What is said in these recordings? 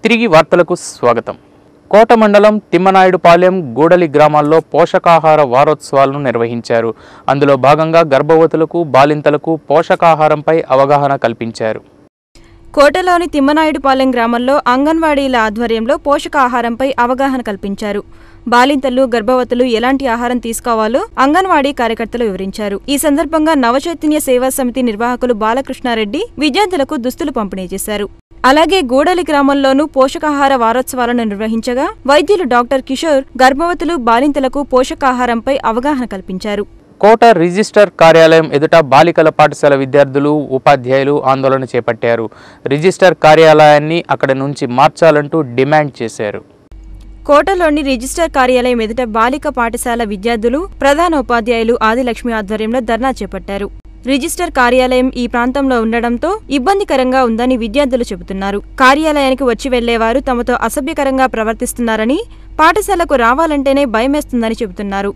తిరిగి వార్తలకు స్వాగతం కోట మండలం తిమ్మనాయుడుపాలెం గూడలి గ్రామాల్లో పోషకాహార వారోత్సవాలను నిర్వహించారు అందులో భాగంగా గర్భవతులకు బాలింతలకు పోషకాహారంపై అవగాహన కల్పించారు కోటలోని తిమ్మనాయుడుపాలెం గ్రామంలో అంగన్వాడీల ఆధ్వర్యంలో పోషకాహారంపై అవగాహన కల్పించారు బాలింతలు గర్భవతులు ఎలాంటి ఆహారం తీసుకోవాలో అంగన్వాడీ కార్యకర్తలు వివరించారు ఈ సందర్భంగా నవచైతన్య సేవా సమితి నిర్వాహకులు బాలకృష్ణారెడ్డి విద్యార్థులకు దుస్తులు పంపిణీ చేశారు అలాగే గూడలి గ్రామంలోనూ పోషకాహార వారోత్సవాలను నిర్వహించగా వైద్యులు డాక్టర్ కిషోర్ గర్భవతులు బాలింతలకు పోషకాహారంపై అవగాహన కల్పించారు కోట రిజిస్టర్ కార్యాలయం ఎదుట బాలికల పాఠశాల విద్యార్థులు ఉపాధ్యాయులు ఆందోళన చేపట్టారు రిజిస్టర్ కార్యాలయాన్ని అక్కడి నుంచి మార్చాలంటూ డిమాండ్ చేశారు కోటలోని రిజిస్టర్ కార్యాలయం ఎదుట బాలిక పాఠశాల విద్యార్థులు ప్రధాన ఉపాధ్యాయులు ఆదిలక్ష్మి ఆధ్వర్యంలో ధర్నా చేపట్టారు రిజిస్టర్ కార్యాలయం ఈ ప్రాంతంలో ఉండడంతో ఇబ్బందికరంగా ఉందని విద్యార్థులు చెబుతున్నారు కార్యాలయానికి వచ్చి వెళ్లేవారు తమతో అసభ్యకరంగా ప్రవర్తిస్తున్నారని పాఠశాలకు రావాలంటేనే భయమేస్తుందని చెబుతున్నారు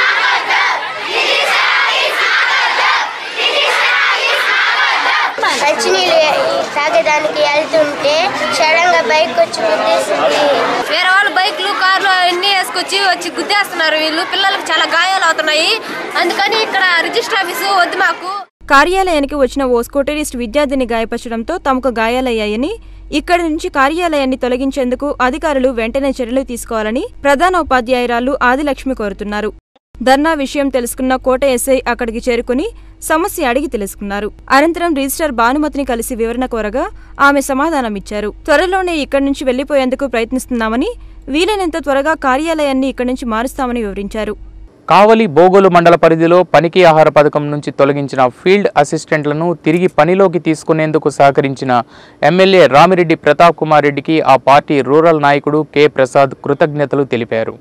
మంచినీళ్ళు తాగేదానికి వెళ్తుంటే సడన్ గా బైక్ వచ్చి గుద్దేసింది వేరే వాళ్ళు బైక్లు కార్లు అన్ని వేసుకొచ్చి వచ్చి గుద్దేస్తున్నారు వీళ్ళు పిల్లలకు చాలా గాయాలు అవుతున్నాయి అందుకని ఇక్కడ రిజిస్టర్ ఆఫీసు వద్దు మాకు కార్యాలయానికి వచ్చిన ఓ స్కూటరిస్ట్ విద్యార్థిని గాయపరచడంతో తమకు గాయాలయ్యాయని ఇక్కడి నుంచి కార్యాలయాన్ని తొలగించేందుకు అధికారులు వెంటనే చర్యలు తీసుకోవాలని ప్రధాన ఉపాధ్యాయురాలు ఆదిలక్ష్మి కోరుతున్నారు ధర్నా విషయం తెలుసుకున్న కోట ఎస్ఐ అక్కడికి చేరుకుని సమస్య అడిగి తెలుసుకున్నారు అనంతరం రిజిస్టర్ భానుమతిని కలిసి వివరణ కోరగా ఆమె సమాధానమిచ్చారు త్వరలోనే ఇక్కడి నుంచి వెళ్లిపోయేందుకు ప్రయత్నిస్తున్నామని వీలైనంత త్వరగా కార్యాలయాన్ని ఇక్కడి నుంచి మారుస్తామని వివరించారు కావలి బోగోలు మండల పరిధిలో పనికి ఆహార పథకం నుంచి తొలగించిన ఫీల్డ్ అసిస్టెంట్లను తిరిగి పనిలోకి తీసుకునేందుకు సహకరించిన ఎమ్మెల్యే రామిరెడ్డి ప్రతాప్ కుమార్ రెడ్డికి ఆ పార్టీ రూరల్ నాయకుడు కె ప్రసాద్ కృతజ్ఞతలు తెలిపారు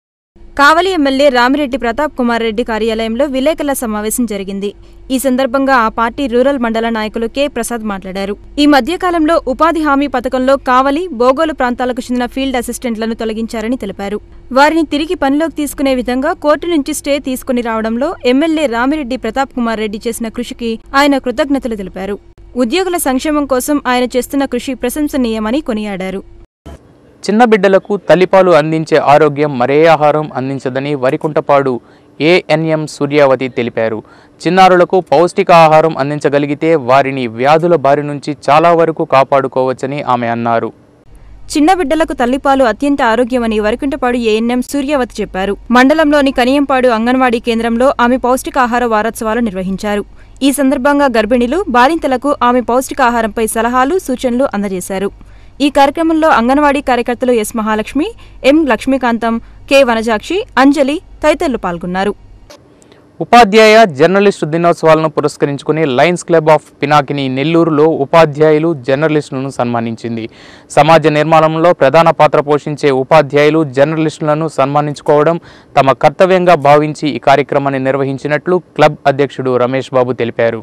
కావలి ఎమ్మెల్యే రామిరెడ్డి ప్రతాప్ కుమార్ రెడ్డి కార్యాలయంలో విలేకరుల సమావేశం జరిగింది ఈ సందర్భంగా ఆ పార్టీ రూరల్ మండల నాయకులు కె ప్రసాద్ మాట్లాడారు ఈ మధ్యకాలంలో ఉపాధి హామీ పథకంలో కావలి బోగోలు ప్రాంతాలకు చెందిన ఫీల్డ్ అసిస్టెంట్లను తొలగించారని తెలిపారు వారిని తిరిగి పనిలోకి తీసుకునే విధంగా కోర్టు నుంచి స్టే తీసుకుని రావడంలో ఎమ్మెల్యే రామిరెడ్డి ప్రతాప్ కుమార్ రెడ్డి చేసిన కృషికి ఆయన కృతజ్ఞతలు తెలిపారు ఉద్యోగుల సంక్షేమం కోసం ఆయన చేస్తున్న కృషి ప్రశంసనీయమని కొనియాడారు చిన్న బిడ్డలకు తల్లిపాలు అందించే ఆరోగ్యం మరే ఆహారం అందించదని వరికుంటపాడు ఏఎన్ఎం సూర్యావతి తెలిపారు చిన్నారులకు పౌష్టిక ఆహారం అందించగలిగితే వారిని వ్యాధుల బారి నుంచి చాలా వరకు కాపాడుకోవచ్చని ఆమె అన్నారు చిన్న బిడ్డలకు తల్లిపాలు అత్యంత ఆరోగ్యమని వరకుంటపాడు ఏఎన్ఎం సూర్యవతి చెప్పారు మండలంలోని కనియంపాడు అంగన్వాడీ కేంద్రంలో ఆమె పౌష్టికాహార వారోత్సవాలు నిర్వహించారు ఈ సందర్భంగా గర్భిణీలు బాలింతలకు ఆమె పౌష్టికాహారంపై సలహాలు సూచనలు అందజేశారు ఈ కార్యక్రమంలో అంగన్వాడీ కార్యకర్తలు S Mahalakshmi M Lakshmikantham K Vanajakshi Anjali తదితరులు పాల్గొన్నారు ఉపాధ్యాయ జర్నలిస్టు దినోత్సవాలను పురస్కరించుకుని లయన్స్ క్లబ్ ఆఫ్ పినాకిని నెల్లూరులో ఉపాధ్యాయులు జర్నలిస్టులను సన్మానించింది సమాజ నిర్మాణంలో ప్రధాన పాత్ర పోషించే ఉపాధ్యాయులు జర్నలిస్టులను సన్మానించుకోవడం తమ కర్తవ్యంగా భావించి ఈ కార్యక్రమాన్ని నిర్వహించినట్లు క్లబ్ అధ్యక్షుడు రమేష్ బాబు తెలిపారు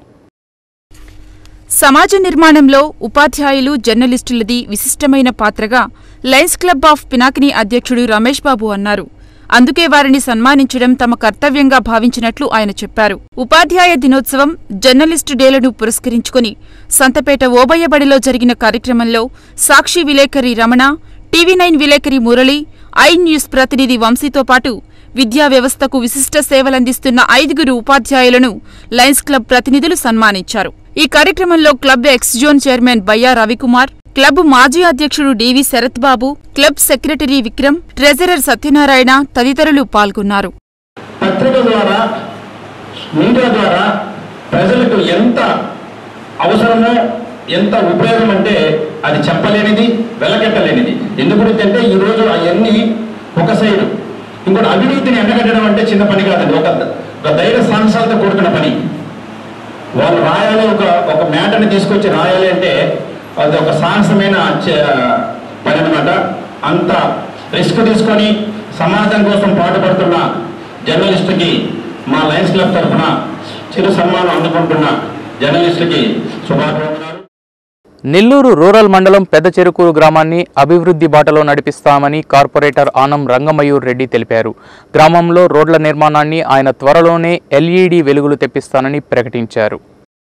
సమాజ నిర్మాణంలో ఉపాధ్యాయులు జర్నలిస్టులది విశిష్టమైన పాత్రగా లయన్స్ క్లబ్ ఆఫ్ పినాకిని అధ్యక్షుడు రమేష్ బాబు అన్నారు అందుకే వారిని సన్మానించడం తమ కర్తవ్యంగా భావించినట్లు ఆయన చెప్పారు ఉపాధ్యాయ దినోత్సవం జర్నలిస్టు డేలను పురస్కరించుకుని సంతపేట ఓబయ్యబడిలో జరిగిన కార్యక్రమంలో సాక్షి విలేకరి రమణ టీవీ నైన్ విలేకరి మురళి ఐ న్యూస్ ప్రతినిధి వంశీతో పాటు విద్యా వ్యవస్థకు విశిష్ట సేవలందిస్తున్న ఐదుగురు ఉపాధ్యాయులను లయన్స్ క్లబ్ ప్రతినిధులు సన్మానించారు ఈ కార్యక్రమంలో club ex zone chairman Bayya Ravikumar club మాజీ అధ్యక్షుడు D V Sharath Babu club secretary Vikram treasurer Satyanarayana తదితరులు పాల్గొన్నారు పత్రిక ద్వారా మీడియా ద్వారా ప్రజలకు ఎంత అవసరమో ఎంత ఉపయోగం అంటే అది చెప్పలేనిది వెలకెట్టలేనిది ఎందు గురించి అంటే ఈరోజు అవన్నీ ఒక సైడు ఇంకోటి అవినీతిని ఎండగట్టడం అంటే చిన్న పని కాదండి ఒక ఒక ధైర్య సాహసాలతో కూడుకున్న పని వాళ్ళు రాయాలి ఒక ఒక మ్యాటర్ని తీసుకొచ్చి రాయాలి అంటే అది ఒక సాహసమైన చే- పని అనమాట అంత రిస్క్ తీసుకొని సమాజం కోసం పాటుపడుతున్న జర్నలిస్టుకి మా లయన్స్ క్లబ్ తరఫున చిరు సన్మానం అందుకుంటున్న జర్నలిస్టుకి శుభాకాంక్షలు నెల్లూరు రూరల్ మండలం పెద్ద చెరుకూరు గ్రామాన్ని అభివృద్ధి బాటలో నడిపిస్తామని కార్పొరేటర్ ఆనం రంగమయూర్ రెడ్డి తెలిపారు గ్రామంలో రోడ్ల నిర్మాణాన్ని ఆయన త్వరలోనే ఎల్ఈడి వెలుగులు తెప్పిస్తానని ప్రకటించారు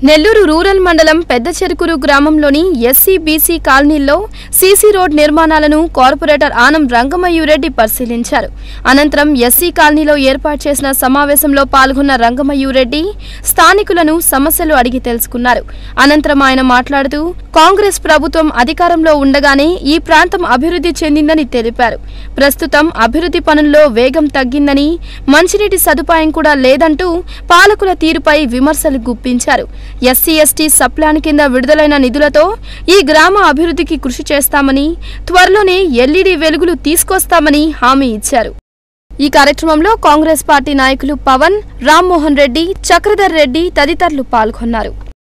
నెల్లూరు రూరల్ మండలం పెద్ద చెరుకురు గ్రామంలోని ఎస్సీ బీసీ కాలనీల్లో సీసీ రోడ్ నిర్మాణాలను కార్పొరేటర్ ఆనం రంగమయూరెడ్డి పరిశీలించారు అనంతరం ఎస్సీ కాలనీలో ఏర్పాటు చేసిన సమావేశంలో పాల్గొన్న రంగమయూరెడ్డి స్థానికులను సమస్యలు అడిగి తెలుసుకున్నారు అనంతరం ఆయన మాట్లాడుతూ కాంగ్రెస్ ప్రభుత్వం అధికారంలో ఉండగానే ఈ ప్రాంతం అభివృద్ధి చెందిందని తెలిపారు ప్రస్తుతం అభివృద్ధి పనుల్లో వేగం తగ్గిందని మంచినీటి సదుపాయం కూడా లేదంటూ పాలకుల తీరుపై విమర్శలు గుప్పించారు ఎస్సీ ఎస్టీ సప్లాన్ కింద విడుదలైన నిధులతో ఈ గ్రామ అభివృద్ధికి కృషి చేస్తామని త్వరలోనే ఎల్ఈడి వెలుగులు తీసుకొస్తామని హామీ ఇచ్చారు ఈ కార్యక్రమంలో కాంగ్రెస్ పార్టీ నాయకులు పవన్ రామ్మోహన్ రెడ్డి చక్రధర్ రెడ్డి తదితరులు పాల్గొన్నారు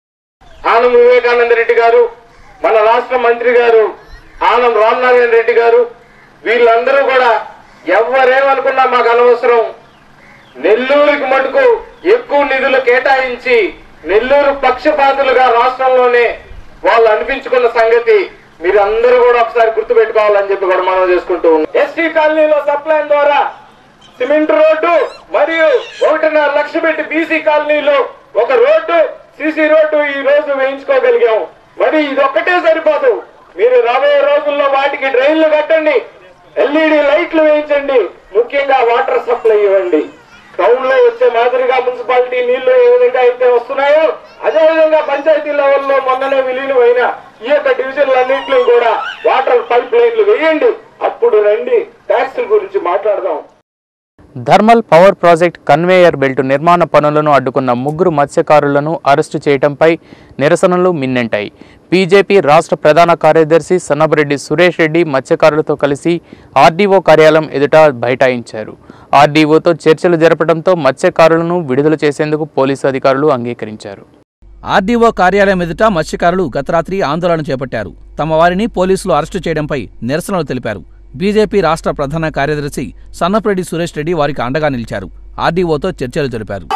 ఆనం వివేకానంద రెడ్డి గారు మన రాష్ట్ర మంత్రి గారు ఆనం రామనారాయణ రెడ్డి గారు వీళ్ళందరూ కూడా ఎవరేమనుకున్నా మాకు అనవసరం నెల్లూరుకి మటుకు ఎక్కువ నిధులు కేటాయించి నెల్లూరు పక్షపాతులుగా రాష్ట్రంలోనే వాళ్ళు అనిపించుకున్న సంగతి మీరు అందరూ కూడా ఒకసారి గుర్తుపెట్టుకోవాలని చెప్పి కూడా మనం చేసుకుంటూ ఉన్నాం ఎస్టీ కాలనీలో సప్లైన్ ద్వారా సిమెంట్ రోడ్డు మరియు ఒకటిన్నర లక్ష పెట్టి బీసీ కాలనీలో ఒక రోడ్డు సీసీ రోడ్డు ఈ రోజు వేయించుకోగలిగాం మరి ఇది ఒక్కటే సరిపోదు మీరు రాబోయే రోజుల్లో వాటికి డ్రైన్లు కట్టండి ఎల్ఈడి లైట్లు వేయించండి ముఖ్యంగా వాటర్ సప్లై ఇవ్వండి టౌన్ లో వచ్చే మాదిరిగా మున్సిపాలిటీ నీళ్లు ఏ విధంగా అయితే వస్తున్నాయో అదే విధంగా పంచాయతీ లెవెల్లో మొన్ననే విలీనమైన ఈ యొక్క డివిజన్లన్నింటిలో కూడా వాటర్ పైప్ లైన్లు వేయండి అప్పుడు రండి ట్యాక్సుల గురించి మాట్లాడదాం thermal power project conveyor belt నిర్మాణ పనులను అడ్డుకున్న ముగ్గురు మత్స్యకారులను అరెస్టు చేయడంపై నిరసనలు మిన్నెంటాయి బీజేపీ రాష్ట్ర ప్రధాన కార్యదర్శి సన్నబరెడ్డి సురేష్ రెడ్డి మత్స్యకారులతో కలిసి ఆర్డీఓ కార్యాలయం ఎదుట బైఠాయించారు ఆర్డీఓతో చర్చలు జరపడంతో మత్స్యకారులను విడుదల చేసేందుకు పోలీసు అధికారులు అంగీకరించారు ఆర్డీఓ కార్యాలయం ఎదుట మత్స్యకారులు గత రాత్రి ఆందోళన చేపట్టారు తమ వారిని పోలీసులు అరెస్టు చేయడంపై నిరసనలు తెలిపారు బీజేపీ రాష్ట్ర ప్రధాన కార్యదర్శి సన్నపరెడ్డి సురేష్ రెడ్డి వారికి అండగా నిలిచారు ఆర్డీఓతో చర్చలు జరిపారు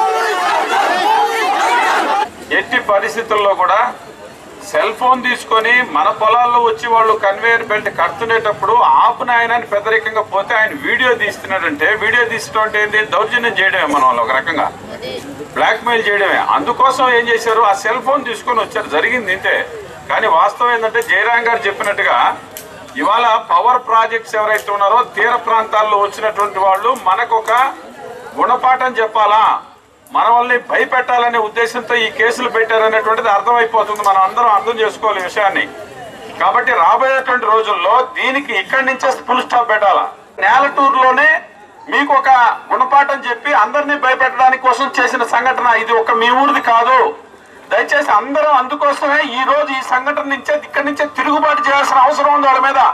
ఎట్టి పరిస్థితుల్లో కూడా సెల్ ఫోన్ తీసుకొని మన పొలాల్లో వచ్చి వాళ్ళు కన్వేయర్ బెల్ట్ కడుతునేటప్పుడు ఆపున ఆయన అని పెద్దరికంగా పోతే ఆయన వీడియో తీస్తున్నాడంటే వీడియో తీసడం అంటే ఏంటి దౌర్జన్యం చేయడమే మన వాళ్ళు ఒక రకంగా బ్లాక్మెయిల్ చేయడమే అందుకోసం ఏం చేశారు ఆ సెల్ ఫోన్ తీసుకొని వచ్చారు జరిగింది ఇంతే కానీ వాస్తవం ఏంటంటే జయరాం గారు చెప్పినట్టుగా ఇవాళ పవర్ ప్రాజెక్ట్స్ ఎవరైతే ఉన్నారో తీర ప్రాంతాల్లో వచ్చినటువంటి వాళ్ళు మనకొక గుణపాఠం చెప్పాలా మన వాళ్ళని భయపెట్టాలనే ఉద్దేశంతో ఈ కేసులు పెట్టారనేటువంటిది అర్థమైపోతుంది మనం అందరం అర్థం చేసుకోవాలి ఈ విషయాన్ని కాబట్టి రాబోయేటువంటి రోజుల్లో దీనికి ఇక్కడి నుంచే ఫుల్ స్టాప్ పెట్టాలా నేలటూరులోనే మీకు ఒక గుణపాఠం చెప్పి అందరినీ భయపెట్టడానికి కోసం చేసిన సంఘటన ఇది ఒక మీ ఊరిది కాదు దయచేసి అందరం అందుకోసమే ఈ రోజు ఈ సంఘటన నుంచే ఇక్కడి నుంచే తిరుగుబాటు చేయాల్సిన అవసరం ఉంది వాళ్ళ మీద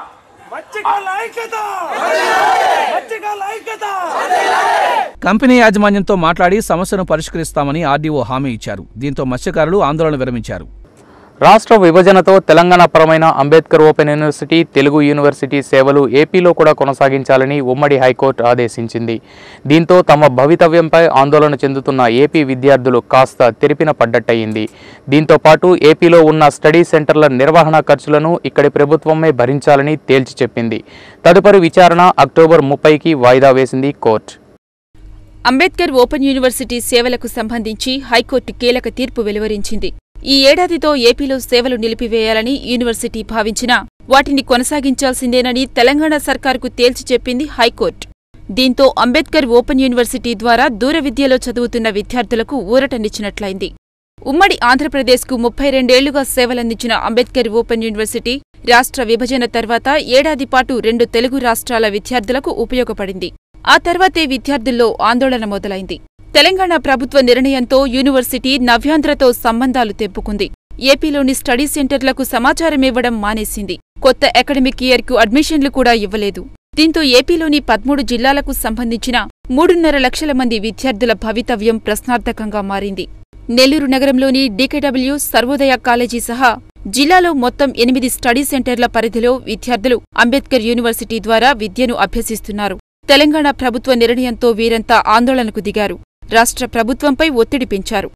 కంపెనీ యాజమాన్యంతో మాట్లాడి సమస్యను పరిష్కరిస్తామని ఆర్డీఓ హామీ ఇచ్చారు దీంతో మత్స్యకారులు ఆందోళన విరమించారు రాష్ట్ర విభజనతో తెలంగాణ పరమైన Ambedkar open university Telugu university సేవలు ఏపీలో కూడా కొనసాగించాలని ఉమ్మడి హైకోర్టు ఆదేశించింది దీంతో తమ భవితవ్యంపై ఆందోళన చెందుతున్న ఏపీ విద్యార్థులు కాస్త తెరిపిన పడ్డట్టయింది దీంతో పాటు ఏపీలో ఉన్న స్టడీ సెంటర్ల నిర్వహణ ఖర్చులను ఇక్కడి ప్రభుత్వమే భరించాలని తేల్చి చెప్పింది తదుపరి విచారణ అక్టోబర్ ముప్పైకి వాయిదా వేసింది కోర్టు అంబేద్కర్ ఓపెన్ యూనివర్సిటీ సేవలకు సంబంధించి హైకోర్టు కీలక తీర్పు వెలువరించింది ఈ ఏడాదితో ఏపీలో సేవలు నిలిపివేయాలని యూనివర్సిటీ భావించినా వాటిని కొనసాగించాల్సిందేనని తెలంగాణ సర్కారుకు తేల్చి చెప్పింది హైకోర్టు దీంతో అంబేద్కర్ ఓపెన్ యూనివర్సిటీ ద్వారా దూర విద్యలో చదువుతున్న విద్యార్థులకు ఊరటనిచ్చినట్లయింది ఉమ్మడి ఆంధ్రప్రదేశ్కు ముప్పై రెండేళ్లుగా సేవలందించిన అంబేద్కర్ ఓపెన్ యూనివర్సిటీ రాష్ట్ర విభజన తర్వాత ఏడాది పాటు రెండు తెలుగు రాష్ట్రాల విద్యార్థులకు ఉపయోగపడింది ఆ తర్వాతే విద్యార్థుల్లో ఆందోళన మొదలైంది తెలంగాణ ప్రభుత్వ నిర్ణయంతో యూనివర్సిటీ నవ్యాంధ్రతో సంబంధాలు తెంపుకుంది ఏపీలోని స్టడీ సెంటర్లకు సమాచారం ఇవ్వడం మానేసింది కొత్త అకాడమిక్ ఇయర్కు అడ్మిషన్లు కూడా ఇవ్వలేదు దీంతో ఏపీలోని పదమూడు జిల్లాలకు సంబంధించిన మూడున్నర లక్షల మంది విద్యార్థుల భవితవ్యం ప్రశ్నార్థకంగా మారింది నెల్లూరు నగరంలోని డీకేడబ్ల్యూ సర్వోదయ కాలేజీ సహా జిల్లాలో మొత్తం ఎనిమిది స్టడీ సెంటర్ల పరిధిలో విద్యార్థులు అంబేద్కర్ యూనివర్సిటీ ద్వారా విద్యను అభ్యసిస్తున్నారు తెలంగాణ ప్రభుత్వ నిర్ణయంతో వీరంతా ఆందోళనకు దిగారు రాష్ట్ర ప్రభుత్వంపై ఒత్తిడి పెంచారు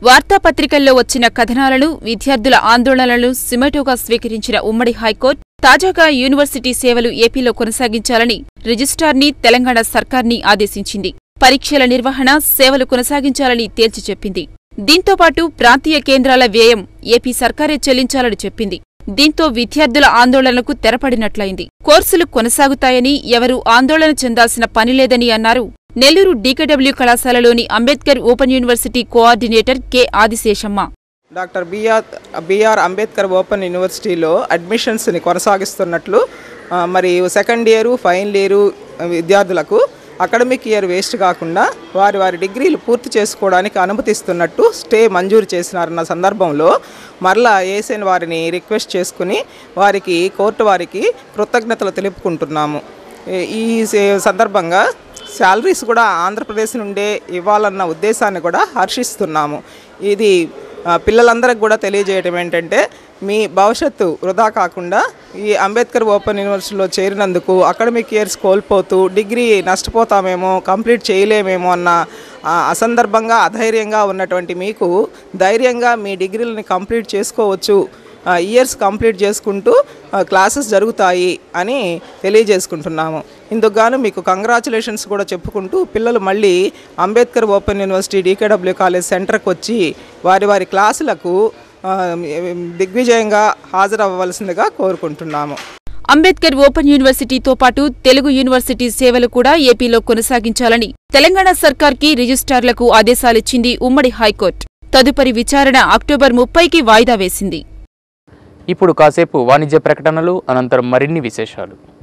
వార్తాపత్రికల్లో వచ్చిన కథనాలను విద్యార్థుల ఆందోళనలను సిమెటోగా స్వీకరించిన ఉమ్మడి హైకోర్టు తాజాగా యూనివర్సిటీ సేవలు ఏపీలో కొనసాగించాలని రిజిస్ట్రార్ని తెలంగాణ సర్కార్ని ఆదేశించింది పరీక్షల నిర్వహణ సేవలు కొనసాగించాలని తేల్చి చెప్పింది దీంతో పాటు ప్రాంతీయ కేంద్రాల వ్యయం ఏపీ సర్కారే చెల్లించాలని చెప్పింది దీంతో విద్యార్థుల ఆందోళనకు తెరపడినట్లయింది కోర్సులు కొనసాగుతాయని ఎవరూ ఆందోళన చెందాల్సిన పనిలేదని అన్నారు నెల్లూరు డీకేడబ్ల్యూ కళాశాలలోని Ambedkar open university coordinator K Adisheshamma doctor B R B R Ambedkar open యూనివర్సిటీలో అడ్మిషన్స్ని కొనసాగిస్తున్నట్లు ఆ, మరి సెకండ్ ఇయర్ ఫైనల్ ఇయర్ విద్యార్థులకు అకాడమిక్ ఇయర్ వేస్ట్ కాకుండా వారి వారి డిగ్రీలు పూర్తి చేసుకోవడానికి అనుమతిస్తున్నట్టు స్టే మంజూరు చేసినారన్న సందర్భంలో మరలా ఏసెన్ వారిని రిక్వెస్ట్ చేసుకుని వారికి కోర్టు వారికి కృతజ్ఞతలు తెలుపుకుంటున్నాము ఈ- ఈ సే- సందర్భంగా శాలరీస్ కూడా ఆంధ్రప్రదేశ్ నుండే ఇవ్వాలన్న ఉద్దేశాన్ని కూడా హర్షిస్తున్నాము ఇది ఆ, పిల్లలందరికి కూడా తెలియజేయటం ఏంటంటే మీ భవిష్యత్తు వృధా కాకుండా ఈ అంబేద్కర్ ఓపెన్ యూనివర్సిటీలో చేరినందుకు అకాడమిక్ ఇయర్స్ కోల్పోతూ డిగ్రీ నష్టపోతామేమో కంప్లీట్ చేయలేమేమో అన్న ఆ, అసందర్భంగా అధైర్యంగా ఉన్నటువంటి మీకు ధైర్యంగా మీ డిగ్రీలని కంప్లీట్ చేసుకోవచ్చు ఇయర్స్ కంప్లీట్ చేసుకుంటూ ఆ, క్లాసెస్ జరుగుతాయి అని తెలియజేసుకుంటున్నాము ఇందుకు గాను మీకు కంగ్రాచులేషన్స్ కూడా చెప్పుకుంటూ పిల్లలు మళ్ళీ Ambedkar open university DKW college సెంటర్కి వచ్చి వారి వారి క్లాసులకు ఆ, దిగ్విజయంగా హాజరవ్వవలసిందిగా కోరుకుంటున్నాము అంబేద్కర్ ఓపెన్ యూనివర్సిటీతో పాటు తెలుగు యూనివర్సిటీ సేవలు కూడా ఏపీలో కొనసాగించాలని తెలంగాణ సర్కార్కి రిజిస్ట్రార్లకు ఆదేశాలిచ్చింది ఉమ్మడి హైకోర్టు తదుపరి విచారణ అక్టోబర్ ముప్పైకి వాయిదా వేసింది ఇప్పుడు కాసేపు వాణిజ్య ప్రకటనలు అనంతరం మరిన్ని విశేషాలు